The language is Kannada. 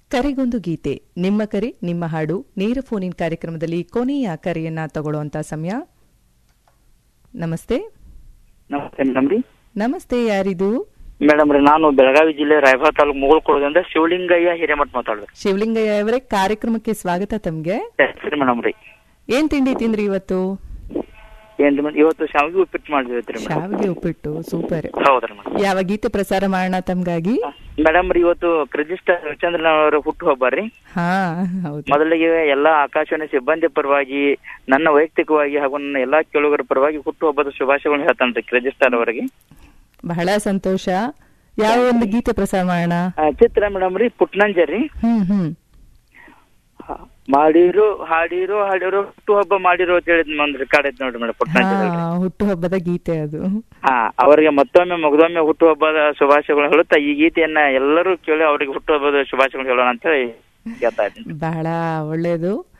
ಕರೆಗೊಂದು ಗೀತೆ ನಿಮ್ಮ ಕರೆ ನಿಮ್ಮ ಹಾಡು ನೇರ ಫೋನಿನ್ ಕಾರ್ಯಕ್ರಮದಲ್ಲಿ ಕೊನೆಯ ಕರೆಯನ್ನ ತಗೊಳ್ಳುವಂತ ಸಮಯ ನಮಸ್ತೆ ನಮಸ್ತೆ ಮೇಡಮ್ ರೀ ನಮಸ್ತೆ ಯಾರಿದು ಮೇಡಮ್ ರೀ ನಾನು ಬೆಳಗಾವಿ ಜಿಲ್ಲೆ ರಾಯಭಾಗ ತಾಲೂಕು ಮುಗುಳ್ಕೊಳದಿಂದ ಶಿವಲಿಂಗಯ್ಯ ಹಿರೇಮಠ ಮಾತಾಡ್ಬೇಕು ಶಿವಲಿಂಗಯ್ಯ ಅವರೇ ಕಾರ್ಯಕ್ರಮಕ್ಕೆ ಸ್ವಾಗತ ತಮ್ಗೆ ಸರಿ ಮೇಡಮ್ ರೀ ಏನ್ ತಿಂಡಿ ತಿಂದ್ರಿ ಇವತ್ತು ಏನ್ರಿ ಮೇಡಮ್ ಇವತ್ತು ಶಾವಿಗೆ ಉಪ್ಪಿಟ್ಟು ಮಾಡಿದ್ವಿ ಮೇಡಮ್ ಶಾವಿಗೆ ಉಪ್ಪಿಟ್ಟು ಸೂಪರ್ ಹೌದ್ರಿ ಮೇಡಮ್ ಯಾವ ಗೀತೆ ಪ್ರಸಾರ ಮಾಡೋಣ ತಮ್ಗಾಗಿ ಮೇಡಮ್ ರೀ ಇವತ್ತು ಕ್ರಿಜಿಸ್ಟರ್ ರವಿಚಂದ್ರನ್ ಅವರ ಹುಟ್ಟುಹಬ್ಬ ರೀ ಹಾ ಹೌದು ಮೊದಲಿಗೆ ಎಲ್ಲಾ ಆಕಾಶವಾಣಿ ಸಿಬ್ಬಂದಿ ಪರವಾಗಿ ನನ್ನ ವೈಯಕ್ತಿಕವಾಗಿ ಹಾಗೂ ನನ್ನ ಎಲ್ಲಾ ಕೇಳುಗರ ಪರವಾಗಿ ಹುಟ್ಟುಹಬ್ಬದ ಶುಭಾಶಯಗಳನ್ನು ಹೇಳ್ತಾನೆ ರೀ ಕ್ರಿಜಿಸ್ಟರ್ ಅವರಿಗೆ ಬಹಳ ಸಂತೋಷ ಯಾವ ಒಂದು ಗೀತೆ ಪ್ರಸಾರ ಮಾಡೋಣ ಆ, ಚಿತ್ರ ಮೇಡಮ್ ರೀ ಪುಟ್ನಂಜ ರೀ ಹ್ಮ್ ಹ್ಮ್ ಹ, ಮಾಡಿರೋ ಹಾಡಿರೋ ಹಾಡಿರೋ ಹುಟ್ಟುಹಬ್ಬ ಮಾಡಿರೋ ಅಂತ ಹೇಳಿದ್ ಒಂದು ರೆಕಾರ್ಡ್ ಐತೆ ನೋಡ್ರಿ ಮೇಡಮ್ ಪುಟ್ನಂಜ ಹಾ ಹುಟ್ಟುಹಬ್ಬದ ಗೀತೆ ಅದು ಹಾ ಅವರಿಗೆ ಮತ್ತೊಮ್ಮೆ ಮಗದೊಮ್ಮೆ ಹುಟ್ಟುಹಬ್ಬದ ಶುಭಾಶಯಗಳು ಹೇಳುತ್ತಾ ಈ ಗೀತೆಯನ್ನ ಎಲ್ಲರೂ ಕೇಳಿ ಅವರಿಗೆ ಹುಟ್ಟುಹಬ್ಬದ ಶುಭಾಶಯಗಳು ಹೇಳೋಣ ಅಂತ ಹೇಳಿ ಕೇಳ್ತಾ ಇದ್ದೀನಿ ಬಹಳ ಒಳ್ಳೆಯದು